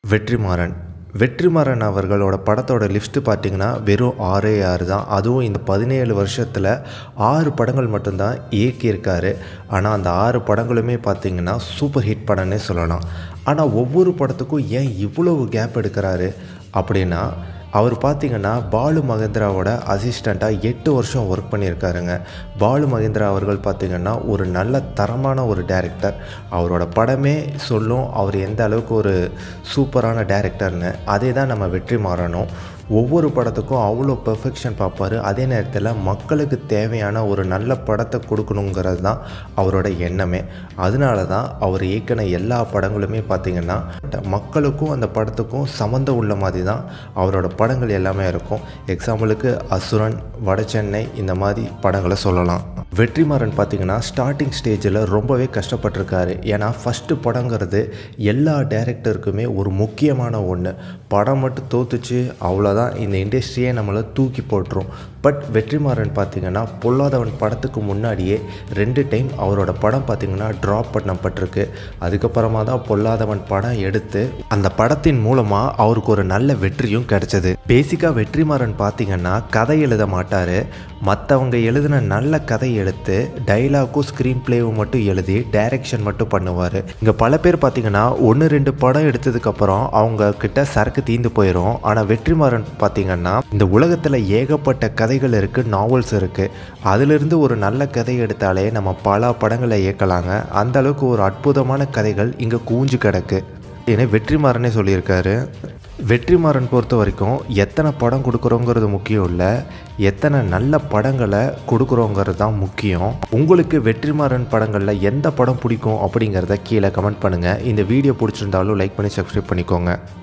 வெற்றிமாறன் வெற்றிமாறன் அவர்களோட படத்தோட லிஸ்ட்டு பார்த்தீங்கன்னா வெறும் ஆறே ஆறு தான் அதுவும் இந்த பதினேழு வருஷத்தில் ஆறு படங்கள் மட்டும்தான் இயக்கியிருக்காரு ஆனால் அந்த ஆறு படங்களுமே பார்த்தீங்கன்னா சூப்பர் ஹிட் படம்னே சொல்லலாம் ஆனால் ஒவ்வொரு படத்துக்கும் ஏன் இவ்வளவு கேப் எடுக்கிறாரு அப்படின்னா அவர் பார்த்தீங்கன்னா பாலு மகேந்திராவோட அசிஸ்டண்ட்டாக எட்டு வருஷம் ஒர்க் பண்ணியிருக்காருங்க பாலு மகேந்திரா அவர்கள் பார்த்தீங்கன்னா ஒரு நல்ல தரமான ஒரு டேரக்டர் அவரோட படமே சொல்லும் அவர் எந்த அளவுக்கு ஒரு சூப்பரான டேரக்டர்னு அதே தான் நம்ம வெற்றி மாறணும் ஒவ்வொரு படத்துக்கும் அவ்வளோ பெர்ஃபெக்ஷன் பார்ப்பார் அதே நேரத்தில் மக்களுக்கு தேவையான ஒரு நல்ல படத்தை கொடுக்கணுங்கிறது தான் அவரோட எண்ணமே அதனால தான் அவர் இயக்கின எல்லா படங்களுமே பார்த்திங்கன்னா மக்களுக்கும் அந்த படத்துக்கும் சம்மந்தம் உள்ள மாதிரி தான் அவரோட படங்கள் எல்லாமே இருக்கும் எக்ஸாம்பிளுக்கு அசுரன் வடசென்னை இந்த மாதிரி படங்களை சொல்லலாம் வெற்றிமாறன் பார்த்திங்கன்னா ஸ்டார்டிங் ஸ்டேஜில் ரொம்பவே கஷ்டப்பட்டிருக்காரு ஏன்னா ஃபஸ்ட்டு படங்கிறது எல்லா டேரக்டருக்குமே ஒரு முக்கியமான ஒன்று படம் மட்டும் தோத்துச்சு அவ்வளோதான் இந்த இண்டஸ்ட்ரியே நம்மளை தூக்கி போட்டுரும் பட் வெற்றிமாறன் பார்த்திங்கன்னா பொல்லாதவன் படத்துக்கு முன்னாடியே ரெண்டு டைம் அவரோட படம் பார்த்திங்கன்னா ட்ராப் பண்ணப்பட்டிருக்கு அதுக்கப்புறமா தான் பொல்லாதவன் படம் எடுத்து அந்த படத்தின் மூலமாக அவருக்கு ஒரு நல்ல வெற்றியும் கிடைச்சது பேசிக்காக வெற்றிமாறன் பார்த்திங்கன்னா கதை எழுத மாட்டார் மற்றவங்க எழுதின நல்ல கதை எடுத்து டைலாக்கும் ஸ்க்ரீன் பிளேவும் மட்டும் எழுதி டைரக்ஷன் மட்டும் பண்ணுவார் இங்கே பல பேர் பார்த்திங்கன்னா ஒன்று ரெண்டு படம் எடுத்ததுக்கப்புறம் அவங்க கிட்ட சரக்கு தீந்து போயிடும் ஆனால் வெற்றிமாறன் பார்த்திங்கன்னா இந்த உலகத்தில் ஏகப்பட்ட கதைகள் இருக்குது நாவல்ஸ் இருக்குது அதிலிருந்து ஒரு நல்ல கதை எடுத்தாலே நம்ம பல படங்களை இயக்கலாங்க அந்த அளவுக்கு ஒரு அற்புதமான கதைகள் இங்கே கூஞ்சு கிடக்கு ஏன்னா வெற்றிமாறனே சொல்லியிருக்காரு வெற்றிமாறன் பொறுத்த வரைக்கும் எத்தனை படம் கொடுக்குறோங்கிறது முக்கியம் இல்லை எத்தனை நல்ல படங்களை கொடுக்குறோங்கிறது தான் முக்கியம் உங்களுக்கு வெற்றிமாறன் படங்களில் எந்த படம் பிடிக்கும் அப்படிங்கிறத கீழே கமெண்ட் பண்ணுங்கள் இந்த வீடியோ பிடிச்சிருந்தாலும் லைக் பண்ணி சப்ஸ்கிரைப் பண்ணிக்கோங்க